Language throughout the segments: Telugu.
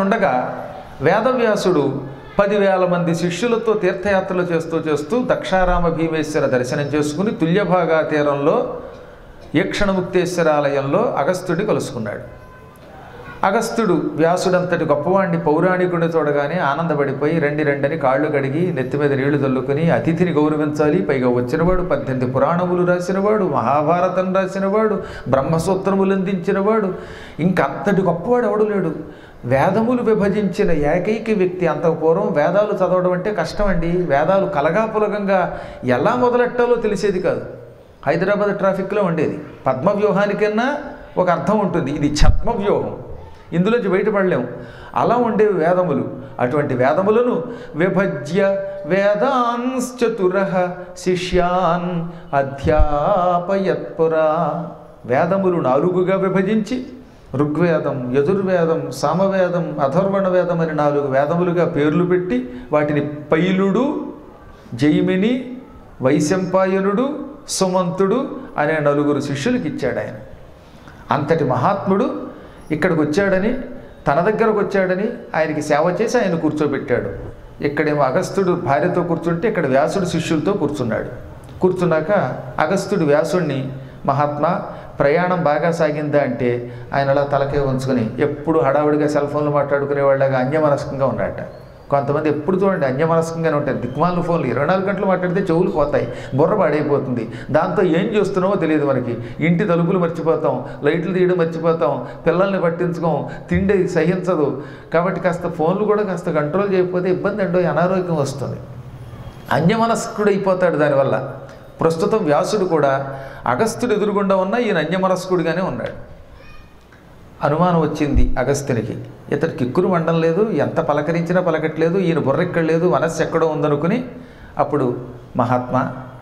ఉండగా వేదవ్యాసుడు పదివేల మంది శిష్యులతో తీర్థయాత్రలు చేస్తూ చేస్తూ దక్షారామ భీమేశ్వర దర్శనం చేసుకుని తుల్యభాగా తీరంలో ఈక్షణముక్తేశ్వరాలయంలో అగస్త్యుడిని కలుసుకున్నాడు అగస్త్యుడు వ్యాసుడంతటి గొప్పవాణ్ణి పౌరాణికుడిని చూడగానే ఆనందపడిపోయి రెండి రెండని కాళ్ళు కడిగి నెత్తి మీద నీళ్లు చల్లుకొని అతిథిని గౌరవించాలి పైగా వచ్చినవాడు పద్దెనిమిది పురాణములు రాసినవాడు మహాభారతం రాసినవాడు బ్రహ్మసూత్రములు అందించినవాడు ఇంకంతటి గొప్పవాడు ఎవడు లేడు వేదములు విభజించిన ఏకైక వ్యక్తి అంత పూర్వం వేదాలు చదవడం అంటే కష్టం అండి వేదాలు కలగాపులగంగా ఎలా మొదలెట్టాలో తెలిసేది కాదు హైదరాబాద్ ట్రాఫిక్లో ఉండేది పద్మవ్యూహానికన్నా ఒక అర్థం ఉంటుంది ఇది ఛద్మవ్యూహం ఇందులోంచి బయటపడలేము అలా ఉండేవి వేదములు అటువంటి వేదములను విభజ్య వేదాంశ్చతుర శిష్యాన్ అధ్యాపయత్పురా వేదములు నాలుగుగా విభజించి ఋగ్వేదం యజుర్వేదం సామవేదం అథర్వణ వేదం అని నాలుగు వేదములుగా పేర్లు పెట్టి వాటిని పైలుడు జైమిని వైశంపాయనుడు సుమంతుడు అనే నలుగురు శిష్యులకి ఇచ్చాడు ఆయన అంతటి మహాత్ముడు ఇక్కడికి వచ్చాడని తన దగ్గరకు వచ్చాడని ఆయనకి సేవ చేసి ఆయన కూర్చోబెట్టాడు ఇక్కడేమో అగస్త్యుడు భార్యతో కూర్చుంటే ఇక్కడ వ్యాసుడు శిష్యులతో కూర్చున్నాడు కూర్చున్నాక అగస్త్యుడు వ్యాసుడిని మహాత్మా ప్రయాణం బాగా సాగిందా అంటే ఆయన అలా తలకే ఉంచుకొని ఎప్పుడు హడావుడిగా సెల్ ఫోన్లు మాట్లాడుకునేవాళ్ళగా అన్యమనస్కంగా ఉన్నాడట కొంతమంది ఎప్పుడు చూడండి అన్యమనస్కంగానే ఉంటారు దిక్మాల ఫోన్లు ఇరవై నాలుగు గంటలు మాట్లాడితే చెవులు పోతాయి బుర్ర పాడైపోతుంది దాంతో ఏం చేస్తున్నామో తెలియదు మనకి ఇంటి తలుపులు మర్చిపోతాం లైట్లు తీయడం మర్చిపోతాం పిల్లల్ని పట్టించుకోం తిండి సహించదు కాబట్టి కాస్త ఫోన్లు కూడా కాస్త కంట్రోల్ చేయకపోతే ఇబ్బంది అండో అనారోగ్యం వస్తుంది అన్యమనస్కుడు అయిపోతాడు దానివల్ల ప్రస్తుతం వ్యాసుడు కూడా అగస్త్యుడు ఎదురుగుండా ఉన్న ఈయన అన్యమనస్కుడిగానే ఉన్నాడు అనుమానం వచ్చింది అగస్త్యునికి ఇతడు కిక్కురు మండం లేదు ఎంత పలకరించినా పలకట్లేదు ఈయన బుర్రెక్కడ లేదు మనస్సు ఎక్కడో ఉందనుకుని అప్పుడు మహాత్మా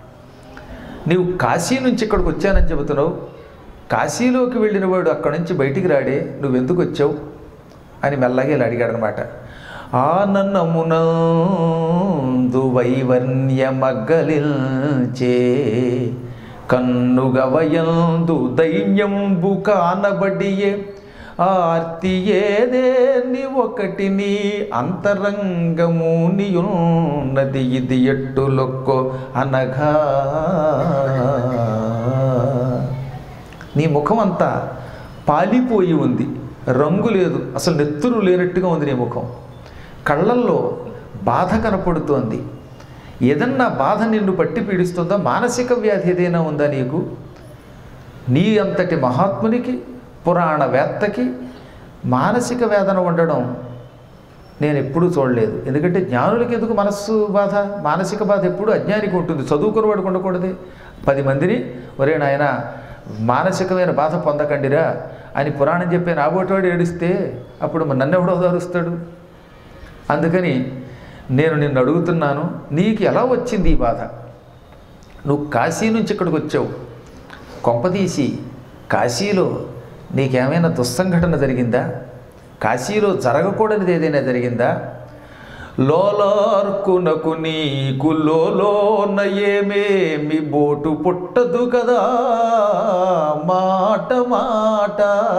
నీవు కాశీ నుంచి ఇక్కడికి వచ్చానని చెబుతున్నావు కాశీలోకి వెళ్ళిన వాడు అక్కడి నుంచి బయటికి రాడే నువ్వెందుకు వచ్చావు అని మెల్లగా ఇలా అడిగాడు అనమాట ఆననమునందు వైవర్ణ్యమగ్గలిల్చే కన్నుగవయందు దైన్యంబు కానబడియే ఆర్తి ఏదేని ఒకటి నీ అంతరంగము నీయున్నది ఇది ఎట్టులొక్కో అనగా నీ ముఖం అంతా పాలిపోయి ఉంది రంగు లేదు అసలు నెత్తురు లేనట్టుగా ఉంది నీ ముఖం కళ్ళల్లో బాధ కనపడుతోంది ఏదన్నా బాధ నిన్ను పట్టి పీడిస్తుందా మానసిక వ్యాధి ఏదైనా ఉందా నీకు నీ అంతటి మహాత్మునికి పురాణవేత్తకి మానసిక వేదన ఉండడం నేను ఎప్పుడూ చూడలేదు ఎందుకంటే జ్ఞానులకి ఎందుకు మనస్సు బాధ మానసిక బాధ ఎప్పుడు అజ్ఞానికి ఉంటుంది చదువుకుని వాడికి ఉండకూడదు పది మందిని ఒరే నాయన మానసికమైన బాధ పొందకండిరా అని పురాణం చెప్పే నాబోటివాడు ఏడిస్తే అప్పుడు మరి నన్ను ఎవడో దారుస్తాడు అందుకని నేను నిన్ను అడుగుతున్నాను నీకు ఎలా వచ్చింది ఈ బాధ నువ్వు కాశీ నుంచి ఇక్కడికి వచ్చావు కొంపదీసి కాశీలో నీకేమైనా దుస్సంఘటన జరిగిందా కాశీలో జరగకూడనిది ఏదైనా జరిగిందా లోలార్కునకు నీకు లోలోన ఏమేమి బోటు పుట్టదు కదా మాట మాట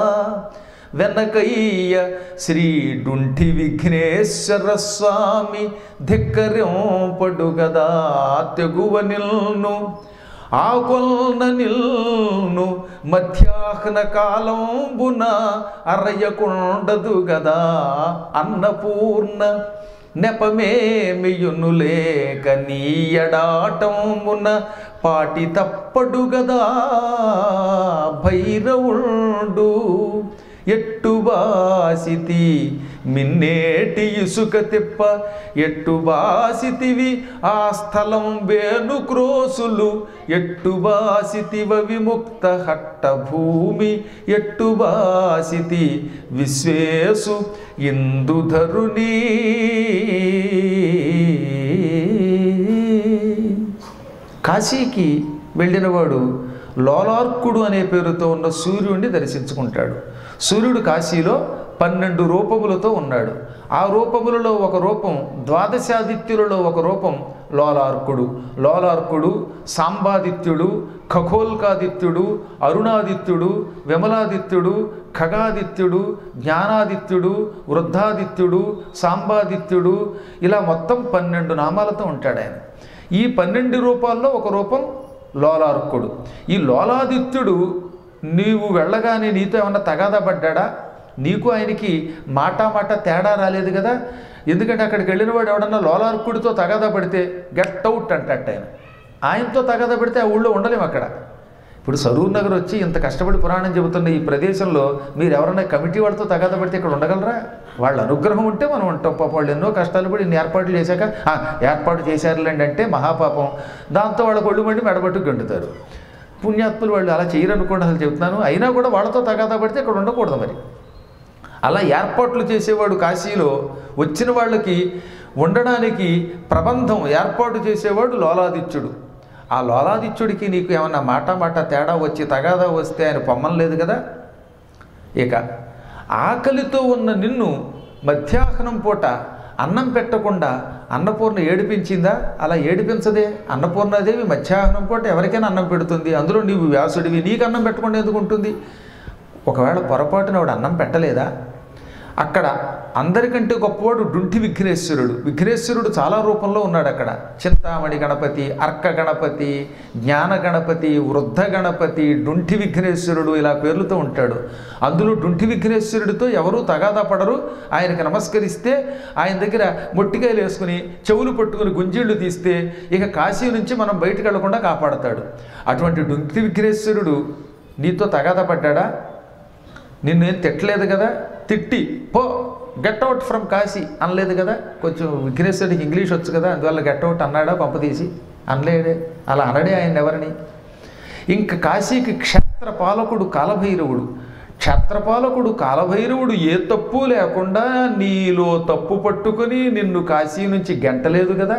వెనకయ్య శ్రీ డుంఠి విఘ్నేశ్వర స్వామి ధిక్కరింపడు గదా తెగువ నిల్ను ఆకొల్న నిల్ను మధ్యాహ్న కాలంబున అరయకుండదు గదా అన్నపూర్ణ నెపమేమియును లేక నీయడాటమున పాటి తప్పడు గదా భైరవుండు ఎట్టుబాసితి మిన్నేటి ఇసుక తిప్ప ఎట్టుబాసితివి ఆ స్థలం వేణు క్రోసులు ఎట్టుబాసితివ విముక్త హట్ట భూమి ఎట్టుబాసితి విశ్వేసు ఇందుధరుని కాశీకి వెళ్ళినవాడు లోలార్కుడు అనే పేరుతో ఉన్న సూర్యుడిని దర్శించుకుంటాడు సూర్యుడు కాశీలో పన్నెండు రూపములతో ఉన్నాడు ఆ రూపములలో ఒక రూపం ద్వాదశాదిత్యులలో ఒక రూపం లోలార్కుడు లోలార్కుడు సాంబాదిత్యుడు ఖగోల్కాదిత్యుడు అరుణాదిత్యుడు విమలాదిత్యుడు ఖగాదిత్యుడు జ్ఞానాదిత్యుడు వృద్ధాదిత్యుడు సాంబాదిత్యుడు ఇలా మొత్తం పన్నెండు నామాలతో ఉంటాడు ఆయన ఈ పన్నెండు రూపాల్లో ఒక రూపం లోలార్కుడు ఈ లోలాదిత్యుడు నీవు వెళ్ళగానే నీతో ఏమన్నా తగాదా పడ్డా నీకు ఆయనకి మాటా మాట తేడా రాలేదు కదా ఎందుకంటే అక్కడికి వెళ్ళిన వాడు ఎవడన్నా లోలార్కుడితో తగాదా పడితే గెట్ అవుట్ అంటట ఆయన ఆయనతో తగాదా పడితే ఆ ఊళ్ళో ఉండలేము అక్కడ ఇప్పుడు సరూర్ నగర్ వచ్చి ఇంత కష్టపడి పురాణం చెబుతున్న ఈ ప్రదేశంలో మీరు ఎవరైనా కమిటీ వాళ్ళతో తగాదా పడితే ఇక్కడ ఉండగలరా వాళ్ళ అనుగ్రహం ఉంటే మనం ఉంటాం పాప వాళ్ళు ఎన్నో కష్టాలు పడి ఇన్ని ఏర్పాట్లు చేశాక "ఆ, ఏర్పాటు చేశారులేండి అంటే మహాపాపం దాంతో వాళ్ళ కొళ్ళు మండి మెడబట్టు గంటుతారు పుణ్యాత్ములు వాళ్ళు అలా చేయరనుకోండి అసలు చెప్తున్నాను అయినా కూడా వాళ్ళతో తగాదా పడితే ఇక్కడ ఉండకూడదు మరి అలా ఏర్పాట్లు చేసేవాడు కాశీలో వచ్చిన వాళ్ళకి ఉండడానికి ప్రబంధం ఏర్పాటు చేసేవాడు లోలాదిత్యుడు ఆ లోలాదిత్యుడికి నీకు ఏమన్నా మాట మాట తేడా వచ్చి తగాదా వస్తే ఆయన పొమ్మం లేదు కదా ఇక ఆకలితో ఉన్న నిన్ను మధ్యాహ్నం పూట అన్నం పెట్టకుండా అన్నపూర్ణ ఏడిపించిందా అలా ఏడిపించదే అన్నపూర్ణాదేవి మధ్యాహ్నం పూట ఎవరికైనా అన్నం పెడుతుంది అందులో నీవు వ్యాసుడివి నీకు అన్నం పెట్టకుండా ఎందుకు ఉంటుంది ఒకవేళ పొరపాటున వాడు అన్నం పెట్టలేదా అక్కడ అందరికంటే గొప్పవాడు డుంటి విఘ్నేశ్వరుడు విఘ్నేశ్వరుడు చాలా రూపంలో ఉన్నాడు అక్కడ చింతామణి గణపతి అర్క గణపతి జ్ఞాన గణపతి వృద్ధ గణపతి డుంటి విఘ్నేశ్వరుడు ఇలా పేర్లతో ఉంటాడు అందులో డుంటి విఘ్నేశ్వరుడితో ఎవరూ తగాదా పడరు ఆయనకి నమస్కరిస్తే ఆయన దగ్గర మొట్టికాయలు వేసుకుని చెవులు పట్టుకుని గుంజీళ్లు తీస్తే ఇక కాశీ నుంచి మనం బయటకు వెళ్లకుండా కాపాడతాడు అటువంటి డుంటి విఘ్నేశ్వరుడు నీతో తగాదా పడ్డాడా నిన్నేం తిట్టలేదు కదా తిట్టి పో గెట్ అవుట్ ఫ్రమ్ కాశీ అనలేదు కదా కొంచెం విఘ్నేశ్వరుడికి ఇంగ్లీష్ వచ్చు కదా అందువల్ల గెట్ అవుట్ అన్నాడా పంపతీసి అనలేడే అలా అనడే ఆయన ఎవరిని ఇంక కాశీకి క్షేత్ర పాలకుడు కాలభైరవుడు క్షేత్రపాలకుడు కాలభైరవుడు ఏ తప్పు లేకుండా నీలో తప్పు పట్టుకొని నిన్ను కాశీ నుంచి గెంటలేదు కదా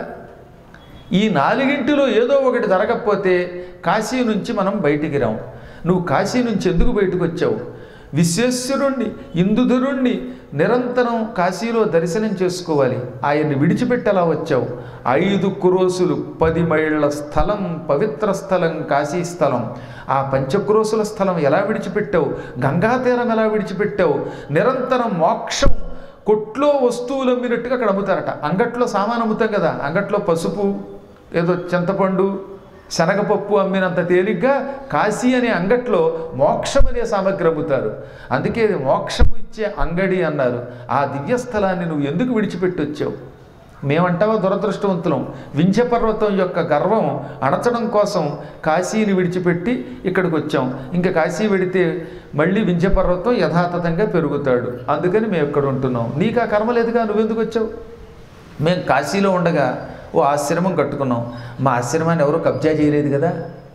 ఈ నాలుగింటిలో ఏదో ఒకటి జరగకపోతే కాశీ నుంచి మనం బయటికి రాం నువ్వు కాశీ నుంచి ఎందుకు బయటకు వచ్చావు విశ్వేశ్వరుణ్ణి ఇందుధరుణ్ణి నిరంతరం కాశీలో దర్శనం చేసుకోవాలి ఆయన్ని విడిచిపెట్టేలా వచ్చావు ఐదు క్రోసులు పది మైళ్ళ స్థలం పవిత్ర స్థలం కాశీ స్థలం ఆ పంచక్రోసుల స్థలం ఎలా విడిచిపెట్టావు గంగాతీరం ఎలా విడిచిపెట్టావు నిరంతరం మోక్షం కొట్లో వస్తువులు అమ్మినట్టుగా అక్కడ అమ్ముతారట అంగట్లో సామాన్ అమ్ముతాం కదా అంగట్లో పసుపు ఏదో చింతపండు శనగపప్పు అమ్మినంత తేలిగ్గా కాశీ అనే అంగట్లో మోక్షం అనే సామగ్రి అమ్ముతారు అందుకే ఇది మోక్షం ఇచ్చే అంగడి అన్నారు ఆ దివ్యస్థలాన్ని నువ్వు ఎందుకు విడిచిపెట్టి వచ్చావు మేమంటావా దురదృష్టవంతులం వింధ్యపర్వతం యొక్క గర్వం అణచడం కోసం కాశీని విడిచిపెట్టి ఇక్కడికి వచ్చాం ఇంకా కాశీ వెడితే మళ్ళీ వింధ్యపర్వతం యథాతథంగా పెరుగుతాడు అందుకని మేము ఇక్కడ ఉంటున్నాం నీకు ఆ కర్మ లేదుగా నువ్వెందుకు వచ్చావు మేము కాశీలో ఉండగా ఓ ఆశ్రమం కట్టుకున్నాం మా ఆశ్రమాన్ని ఎవరూ కబ్జా చేయలేదు కదా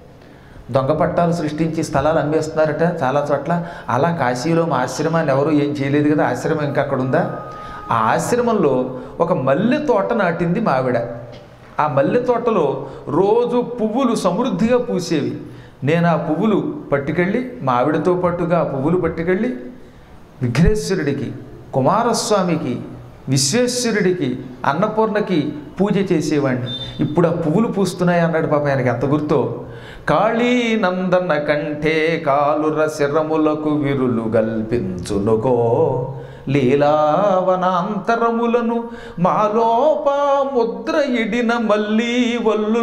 దొంగ పట్టాలు సృష్టించి స్థలాలు అమ్మేస్తున్నారట చాలా చోట్ల అలా కాశీలో మా ఆశ్రమాన్ని ఎవరూ ఏం చేయలేదు కదా ఆశ్రమం ఇంకా అక్కడ ఉందా ఆ ఆశ్రమంలో ఒక మల్లె తోట నాటింది మావిడ ఆ మల్లె తోటలో రోజు పువ్వులు సమృద్ధిగా పూసేవి నేను ఆ పువ్వులు పట్టుకెళ్ళి మా ఆవిడతో పాటుగా ఆ పువ్వులు పట్టుకెళ్ళి విఘ్నేశ్వరుడికి కుమారస్వామికి విశ్వేశ్వరుడికి అన్నపూర్ణకి పూజ చేసేవాడిని ఇప్పుడు ఆ పువ్వులు పూస్తున్నాయి అన్నాడు పాప ఆయనకి ఎంత గుర్తో కాళీ నందన కంటే కాలుర శరములకు విరులు గల్పించునుకో లీలావనాంతరములను మాలోప ముద్ర ఇడిన మళ్ళీ వల్లు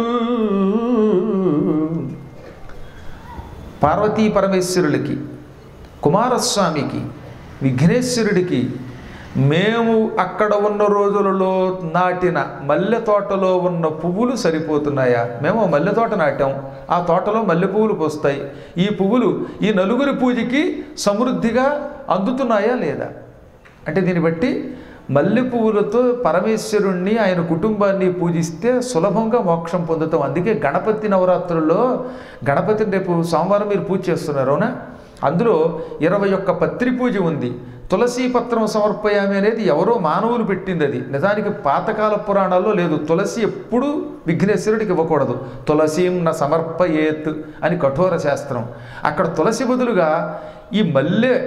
పార్వతీ పరమేశ్వరులకి కుమారస్వామికి విఘ్నేశ్వరుడికి మేము అక్కడ ఉన్న రోజులలో నాటిన మల్లె తోటలో ఉన్న పువ్వులు సరిపోతున్నాయా మేము ఆ మల్లె తోట నాటాం ఆ తోటలో మల్లె పువ్వులు పోస్తాయి ఈ పువ్వులు ఈ నలుగురి పూజకి సమృద్ధిగా అందుతున్నాయా లేదా అంటే దీన్ని బట్టి మల్లె పువ్వులతో పరమేశ్వరుణ్ణి ఆయన కుటుంబాన్ని పూజిస్తే సులభంగా మోక్షం పొందుతాం అందుకే గణపతి నవరాత్రుల్లో గణపతిని రేపు సోమవారం మీరు పూజ చేస్తున్నారు అవునా అందులో ఇరవై ఒక్క పత్రి పూజ ఉంది తులసీ పత్రం సమర్పయామి అనేది ఎవరో మానవులు పెట్టింది అది నిజానికి పాతకాల పురాణాల్లో లేదు తులసి ఎప్పుడూ విఘ్నేశ్వరుడికి ఇవ్వకూడదు తులసీం న సమర్పయేత్ అని కఠోర శాస్త్రం అక్కడ తులసి బదులుగా ఈ మల్లె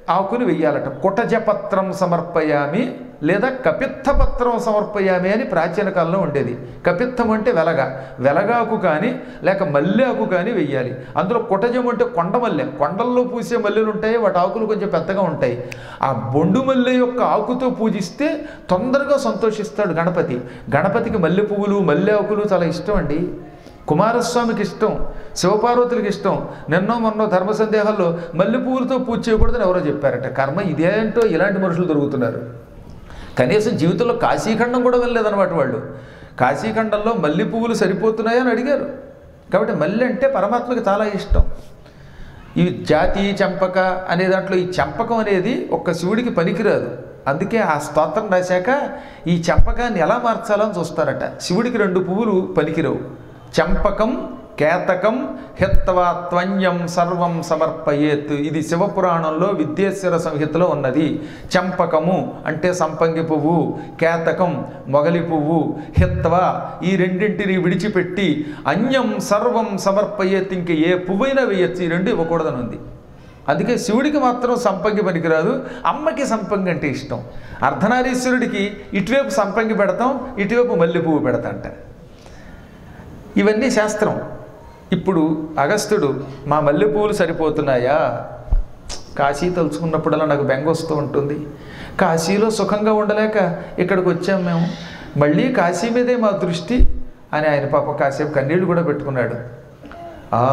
ఆకుని వెయ్యాలట కుటజపత్రం సమర్పయామి లేదా కపిత్తపత్రం సమర్పయామి అని ప్రాచీన కాలంలో ఉండేది కపిత్తం అంటే వెలగ వెలగాకు కానీ లేక మల్లె ఆకు కానీ వెయ్యాలి అందులో కుటజం అంటే కొండ మల్లె కొండల్లో పూసే మల్లెలు ఉంటాయి వాటి ఆకులు కొంచెం పెద్దగా ఉంటాయి ఆ బొండు మల్లె యొక్క ఆకుతో పూజిస్తే తొందరగా సంతోషిస్తాడు గణపతి గణపతికి మల్లె పువ్వులు మల్లె ఆకులు చాలా ఇష్టం అండి కుమారస్వామికి ఇష్టం శివపార్వతులకి ఇష్టం నిన్నో మొన్నో ధర్మ సందేహాల్లో మల్లె పువ్వులతో పూజ చేయకూడదని ఎవరో చెప్పారట కర్మ ఇదేంటో ఇలాంటి మనుషులు దొరుకుతున్నారు కనీసం జీవితంలో కాశీఖండం కూడా వెళ్ళలేదన్నమాట వాళ్ళు కాశీఖండంలో మల్లె పువ్వులు సరిపోతున్నాయని అడిగారు కాబట్టి మల్లె అంటే పరమాత్మకి చాలా ఇష్టం ఈ జాతి చంపక అనే దాంట్లో ఈ చంపకం అనేది ఒక్క శివుడికి పనికిరాదు అందుకే ఆ స్తోత్రం రాశాక ఈ చంపకాన్ని ఎలా మార్చాలని చూస్తారట శివుడికి రెండు పువ్వులు పనికిరావు చంపకం కేతకం హిత్వా త్వన్యం సర్వం సమర్పయేత్ ఇది శివపురాణంలో విద్యేశ్వర సంహితలో ఉన్నది చంపకము అంటే సంపంగి పువ్వు కేతకం మొగలి పువ్వు హిత్వా ఈ రెండింటిని విడిచిపెట్టి అన్యం సర్వం సమర్పయేత్ ఇంక ఏ పువ్వైనా వేయచ్చు ఈ రెండు ఇవ్వకూడదని ఉంది అందుకే శివుడికి మాత్రం సంపంగి పనికిరాదు అమ్మకి సంపంగి అంటే ఇష్టం అర్ధనారీశ్వరుడికి ఇటువైపు సంపంగి పెడతాం ఇటువైపు మల్లె పువ్వు పెడతాంట ఇవన్నీ శాస్త్రం ఇప్పుడు అగస్త్యుడు మా మల్లె పువ్వులు సరిపోతున్నాయా కాశీ తలుచుకున్నప్పుడల్లా నాకు బెంగ వస్తూ ఉంటుంది కాశీలో సుఖంగా ఉండలేక ఇక్కడికి వచ్చాం మేము మళ్ళీ కాశీ మీదే మా దృష్టి అని ఆయన పాప కాసేపు కన్నీళ్లు కూడా పెట్టుకున్నాడు ఆ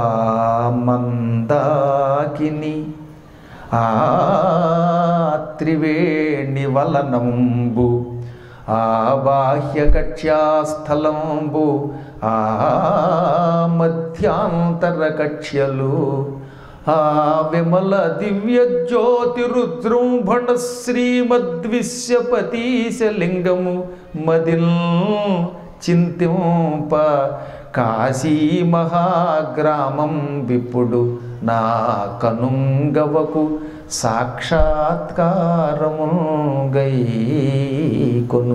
మందాకిని ఆ త్రివేణి వలనంబు ఆ బాహ్యకక్ష్యాస్థలంబు ఆ మధ్యాంతర కక్ష్యలు ఆ విమల దివ్య జ్యోతి రుద్రంభణ శ్రీమద్విశ్వపతీశలింగము మదిల్ చింతింప కాశీ మహాగ్రామం విపుడు నా కనుంగవకు సాక్షాత్కారము గై కొను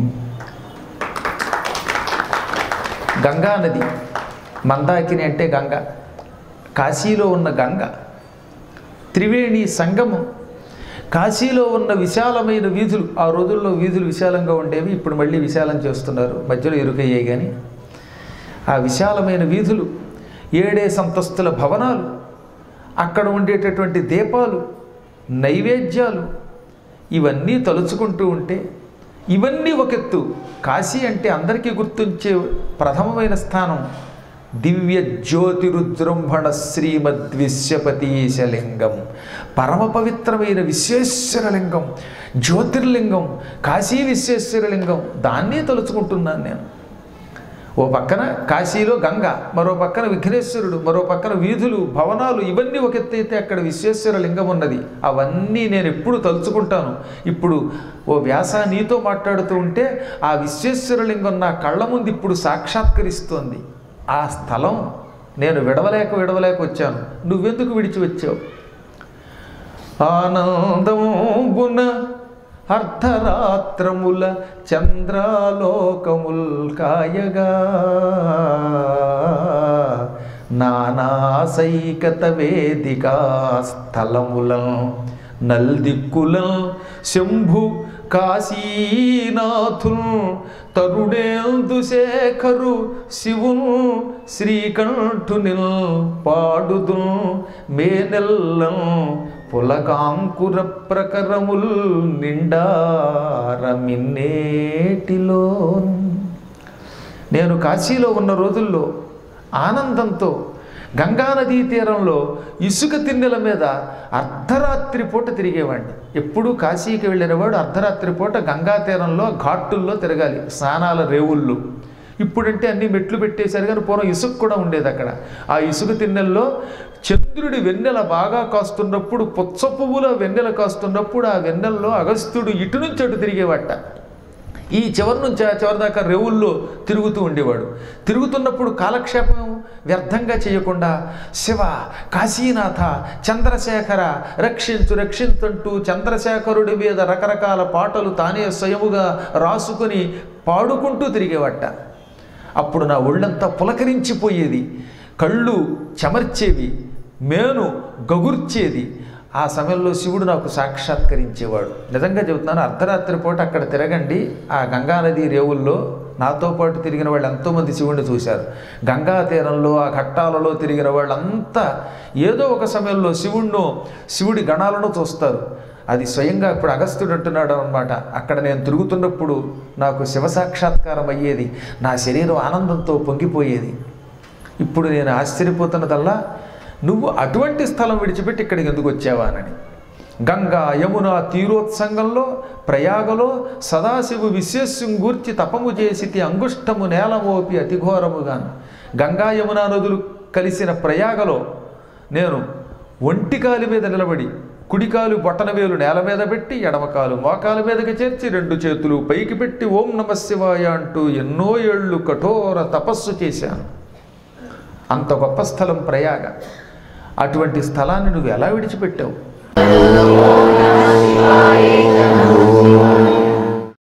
గంగా నది మందాకిని అంటే గంగ కాశీలో ఉన్న గంగ త్రివేణి సంగమం కాశీలో ఉన్న విశాలమైన వీధులు ఆ రోజుల్లో వీధులు విశాలంగా ఉండేవి ఇప్పుడు మళ్ళీ విశాలం చేస్తున్నారు మధ్యలో ఇరుకయ్యాయి కానీ ఆ విశాలమైన వీధులు ఏడే సంతస్తుల భవనాలు అక్కడ ఉండేటటువంటి దీపాలు నైవేద్యాలు ఇవన్నీ తలుచుకుంటూ ఉంటే ఇవన్నీ ఒక ఎత్తు కాశీ అంటే అందరికీ గుర్తుంచే ప్రథమమైన స్థానం దివ్య జ్యోతిరుజృంభణ శ్రీమద్విశ్వపతీశలింగం పరమ పవిత్రమైన విశ్వేశ్వరలింగం జ్యోతిర్లింగం కాశీ విశ్వేశ్వరలింగం దాన్నే తలుచుకుంటున్నాను నేను ఓ పక్కన కాశీలో గంగ మరో పక్కన విఘ్నేశ్వరుడు మరో పక్కన వీధులు భవనాలు ఇవన్నీ ఒక ఎత్తు అయితే అక్కడ విశ్వేశ్వర లింగం ఉన్నది అవన్నీ నేను ఎప్పుడు తలుచుకుంటాను ఇప్పుడు ఓ వ్యాస నీతో మాట్లాడుతూ ఉంటే ఆ విశ్వేశ్వర లింగం నా కళ్ళ ముందు ఇప్పుడు సాక్షాత్కరిస్తోంది ఆ స్థలం నేను విడవలేక విడవలేక వచ్చాను నువ్వెందుకు విడిచి వచ్చావు ఆనందమున అర్ధరాత్రముల చంద్రాలోకముల్ కాయగా నానాసైకత వేదికా స్థలములం నల్దిక్కులం శంభు కాశీనాథుల్ తరుణేందు శేఖరు శివున్ శ్రీకంఠునిల్ పాడుదు మేనెల్లం పులకాంకుర ప్రకరముల్ నిండారమిన్నేటిలో నేను కాశీలో ఉన్న రోజుల్లో ఆనందంతో గంగానదీ తీరంలో ఇసుక తిన్నెల మీద అర్ధరాత్రి పూట తిరిగేవాడిని ఎప్పుడూ కాశీకి వెళ్ళినవాడు అర్ధరాత్రి పూట గంగా తీరంలో ఘాట్టుల్లో తిరగాలి స్నానాల రేవుల్లో ఇప్పుడంటే అన్ని మెట్లు పెట్టేశారు కానీ పూర్వం ఇసుక కూడా ఉండేది అక్కడ ఆ ఇసుక తిన్నెల్లో చంద్రుడి వెన్నెల బాగా కాస్తున్నప్పుడు పుచ్చ పువ్వుల వెన్నెల కాస్తున్నప్పుడు ఆ వెన్నెల్లో అగస్త్యుడు ఇటు నుంచి అటు తిరిగేవాట ఈ చివరి నుంచి ఆ చివరి దాకా రేవుల్లో తిరుగుతూ ఉండేవాడు తిరుగుతున్నప్పుడు కాలక్షేపం వ్యర్థంగా చేయకుండా శివ కాశీనాథ చంద్రశేఖర రక్షించు రక్షించంటూ చంద్రశేఖరుడి మీద రకరకాల పాటలు తానే స్వయముగా రాసుకుని పాడుకుంటూ తిరిగేవట అప్పుడు నా ఒళ్ళంతా పులకరించిపోయేది కళ్ళు చెమర్చేవి మేను గగుర్చేది ఆ సమయంలో శివుడు నాకు సాక్షాత్కరించేవాడు నిజంగా చెబుతున్నాను అర్ధరాత్రి పూట అక్కడ తిరగండి ఆ గంగానది రేవుల్లో నాతో పాటు తిరిగిన వాళ్ళు ఎంతోమంది శివుడిని చూశారు గంగా తీరంలో ఆ ఘట్టాలలో తిరిగిన వాళ్ళంతా ఏదో ఒక సమయంలో శివుణ్ణు శివుడి గణాలను చూస్తారు అది స్వయంగా ఇప్పుడు అగస్త్యుడు అంటున్నాడు అనమాట అక్కడ నేను తిరుగుతున్నప్పుడు నాకు శివ సాక్షాత్కారం అయ్యేది నా శరీరం ఆనందంతో పొంగిపోయేది ఇప్పుడు నేను ఆశ్చర్యపోతున్నదల్లా నువ్వు అటువంటి స్థలం విడిచిపెట్టి ఇక్కడికి ఎందుకు వచ్చావానని గంగా యమున తీరోత్సంగంలో ప్రయాగలో సదాశివు విశేష్యం గూర్చి తపము చేసి అంగుష్టము నేలమోపి అతిఘోరముగాను గంగా యమున నదులు కలిసిన ప్రయాగలో నేను ఒంటికాలి మీద నిలబడి కుడికాలు బొట్టనవేలు నేల మీద పెట్టి ఎడమకాలు మోకాల మీదకి చేర్చి రెండు చేతులు పైకి పెట్టి ఓం నమ శివాయ అంటూ ఎన్నో ఏళ్ళు కఠోర తపస్సు చేశాను అంత గొప్ప స్థలం ప్రయాగ అటువంటి స్థలాన్ని నువ్వు ఎలా విడిచిపెట్టావు